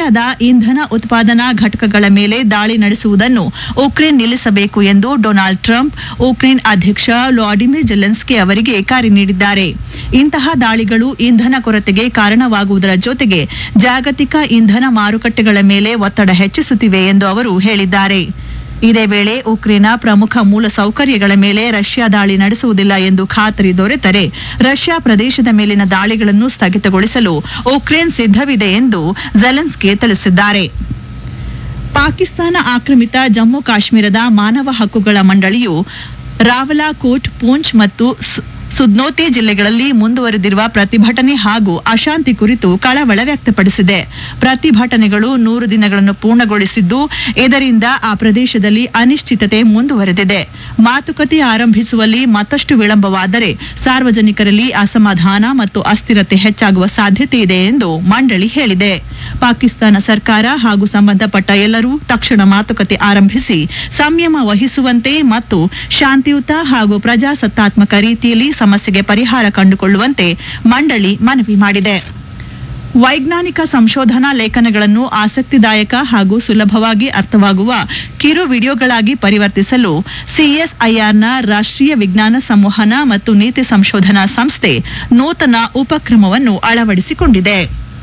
ರಷ್ಯಾದ ಇಂಧನ ಉತ್ಪಾದನಾ ಘಟಕಗಳ ಮೇಲೆ ದಾಳಿ ನಡೆಸುವುದನ್ನು ಉಕ್ರೇನ್ ನಿಲ್ಲಿಸಬೇಕು ಎಂದು ಡೊನಾಲ್ಡ್ ಟ್ರಂಪ್ ಉಕ್ರೇನ್ ಅಧ್ಯಕ್ಷ ವ್ಲಾಡಿಮಿರ್ ಜೆಲೆನ್ಸ್ಕಿ ಅವರಿಗೆ ಕರೆ ನೀಡಿದ್ದಾರೆ ಇಂತಹ ದಾಳಿಗಳು ಇಂಧನ ಕೊರತೆಗೆ ಕಾರಣವಾಗುವುದರ ಜೊತೆಗೆ ಜಾಗತಿಕ ಇಂಧನ ಮಾರುಕಟ್ಟೆಗಳ ಮೇಲೆ ಒತ್ತಡ ಹೆಚ್ಚಿಸುತ್ತಿವೆ ಎಂದು ಅವರು ಹೇಳಿದ್ದಾರೆ ಇದೇ ವೇಳೆ ಉಕ್ರೇನ್ನ ಪ್ರಮುಖ ಮೂಲ ಸೌಕರ್ಯಗಳ ಮೇಲೆ ರಷ್ಯಾ ದಾಳಿ ನಡೆಸುವುದಿಲ್ಲ ಎಂದು ಖಾತರಿ ದೊರೆತರೆ ರಷ್ಯಾ ಪ್ರದೇಶದ ಮೇಲಿನ ದಾಳಿಗಳನ್ನು ಸ್ಥಗಿತಗೊಳಿಸಲು ಉಕ್ರೇನ್ ಸಿದ್ಧವಿದೆ ಎಂದು ಜೆಲೆನ್ಸ್ಕಿ ತಿಳಿಸಿದ್ದಾರೆ ಪಾಕಿಸ್ತಾನ ಆಕ್ರಮಿತ ಜಮ್ಮು ಕಾಶ್ಮೀರದ ಮಾನವ ಹಕ್ಕುಗಳ ಮಂಡಳಿಯು ರಾವಲಾಕೋಟ್ ಪೂಂಚ್ ಮತ್ತು ಸು- ಸುದ್ನೋತೆ ಜಿಲ್ಲೆಗಳಲ್ಲಿ ಮುಂದುವರೆದಿರುವ ಪ್ರತಿಭಟನೆ ಹಾಗೂ ಅಶಾಂತಿ ಕುರಿತು ಕಳವಳ ವ್ಯಕ್ತಪಡಿಸಿದೆ ಪ್ರತಿಭಟನೆಗಳು ನೂರು ದಿನಗಳನ್ನು ಪೂರ್ಣಗೊಳಿಸಿದ್ದು ಇದರಿಂದ ಆ ಪ್ರದೇಶದಲ್ಲಿ ಅನಿಶ್ಚಿತತೆ ಮುಂದುವರೆದಿದೆ ಮಾತುಕತೆ ಆರಂಭಿಸುವಲ್ಲಿ ಮತ್ತಷ್ಟು ವಿಳಂಬವಾದರೆ ಸಾರ್ವಜನಿಕರಲ್ಲಿ ಅಸಮಾಧಾನ ಮತ್ತು ಅಸ್ಥಿರತೆ ಹೆಚ್ಚಾಗುವ ಸಾಧ್ಯತೆ ಇದೆ ಎಂದು ಮಂಡಳಿ ಹೇಳಿದೆ ಪಾಕಿಸ್ತಾನ ಸರ್ಕಾರ ಹಾಗೂ ಸಂಬಂಧಪಟ್ಟ ಎಲ್ಲರೂ ತಕ್ಷಣ ಮಾತುಕತೆ ಆರಂಭಿಸಿ ಸಂಯಮ ವಹಿಸುವಂತೆ ಮತ್ತು ಶಾಂತಿಯುತ ಹಾಗೂ ಪ್ರಜಾಸತ್ತಾತ್ಮಕ ರೀತಿಯಲ್ಲಿ ಸಮಸ್ಯೆಗೆ ಪರಿಹಾರ ಕಂಡುಕೊಳ್ಳುವಂತೆ ಮಂಡಳಿ ಮನವಿ ಮಾಡಿದೆ ವೈಜ್ಞಾನಿಕ ಸಂಶೋಧನಾ ಲೇಖನಗಳನ್ನು ಆಸಕ್ತಿದಾಯಕ ಹಾಗೂ ಸುಲಭವಾಗಿ ಅರ್ಥವಾಗುವ ಕಿರು ವಿಡಿಯೋಗಳಾಗಿ ಪರಿವರ್ತಿಸಲು ಸಿಎಸ್ಐಆರ್ನ ರಾಷ್ಟ್ರೀಯ ವಿಜ್ಞಾನ ಸಂವಹನ ಮತ್ತು ನೀತಿ ಸಂಶೋಧನಾ ಸಂಸ್ಥೆ ನೂತನ ಉಪಕ್ರಮವನ್ನು ಅಳವಡಿಸಿಕೊಂಡಿದೆ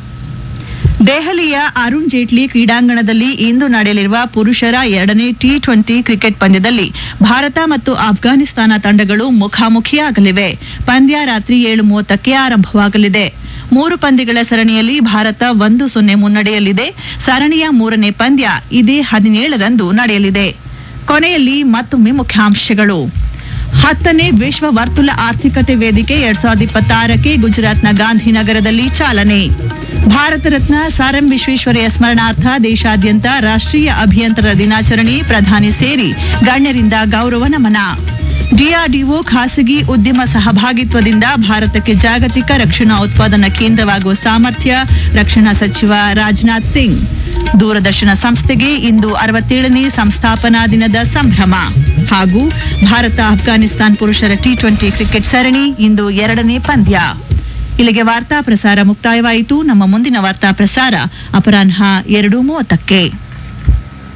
ದೆಹಲಿಯ ಅರುಣ್ ಜೇಟ್ಲಿ ಕ್ರೀಡಾಂಗಣದಲ್ಲಿ ಇಂದು ನಡೆಯಲಿರುವ ಪುರುಷರ ಎರಡನೇ ಟಿ ಟ್ವೆಂಟಿ ಕ್ರಿಕೆಟ್ ಪಂದ್ಯದಲ್ಲಿ ಭಾರತ ಮತ್ತು ಆಫ್ಘಾನಿಸ್ತಾನ ತಂಡಗಳು ಮುಖಾಮುಖಿಯಾಗಲಿವೆ ಪಂದ್ಯ ರಾತ್ರಿ ಏಳು ಮೂವತ್ತಕ್ಕೆ ಆರಂಭವಾಗಲಿದೆ ಮೂರು ಪಂದ್ಯಗಳ ಸರಣಿಯಲ್ಲಿ ಭಾರತ ಒಂದು ಸೊನ್ನೆ ಮುನ್ನಡೆಯಲ್ಲಿದೆ ಸರಣಿಯ ಮೂರನೇ ಪಂದ್ಯ ಇದೇ ಹದಿನೇಳರಂದು ನಡೆಯಲಿದೆ ಕೊನೆಯಲ್ಲಿ ಮತ್ತೊಮ್ಮೆ ಮುಖ್ಯಾಂಶಗಳು ಹತ್ತನೇ ವಿಶ್ವ ವರ್ತುಲ ಆರ್ಥಿಕತೆ ವೇದಿಕೆ ಎರಡ್ ಸಾವಿರದ ಇಪ್ಪತ್ತಾರಕ್ಕೆ ಗುಜರಾತ್ನ ಗಾಂಧಿನಗರದಲ್ಲಿ ಚಾಲನೆ ಭಾರತ ರತ್ನ ಸರ್ ಎಂ ವಿಶ್ವೇಶ್ವರಯ್ಯ ಸ್ಮರಣಾರ್ಥ ದೇಶಾದ್ಯಂತ ರಾಷ್ಟ್ರೀಯ ಅಭಿಯಂತರ ದಿನಾಚರಣೆ ಪ್ರಧಾನಿ ಸೇರಿ ಗಣ್ಯರಿಂದ ಗೌರವ ನಮನ ಡಿಆರ್ಡಿಒ ಖಾಸಗಿ ಉದ್ಯಮ ಸಹಭಾಗಿತ್ವದಿಂದ ಭಾರತಕ್ಕೆ ಜಾಗತಿಕ ರಕ್ಷಣಾ ಉತ್ಪಾದನಾ ಕೇಂದ್ರವಾಗುವ ಸಾಮರ್ಥ್ಯ ರಕ್ಷಣಾ ಸಚಿವ ರಾಜನಾಥ್ ಸಿಂಗ್ ದೂರದರ್ಶನ ಸಂಸ್ಥೆಗೆ ಇಂದು ಅರವತ್ತೇಳನೇ ಸಂಸ್ಥಾಪನಾ ದಿನದ ಸಂಭ್ರಮ ಹಾಗೂ ಭಾರತ ಆಫ್ಘಾನಿಸ್ತಾನ್ ಪುರುಷರ ಟಿ ಟ್ವೆಂಟಿ ಕ್ರಿಕೆಟ್ ಸರಣಿ ಇಂದು ಎರಡನೇ ಪಂದ್ಯ ಇಲ್ಲಿಗೆ ವಾರ್ತಾ ಪ್ರಸಾರ ಮುಕ್ತಾಯವಾಯಿತು ನಮ್ಮ ಮುಂದಿನ ವಾರ್ತಾ ಪ್ರಸಾರ ಅಪರಾಹ್ನ ಎರಡು ಮೂವತ್ತಕ್ಕೆ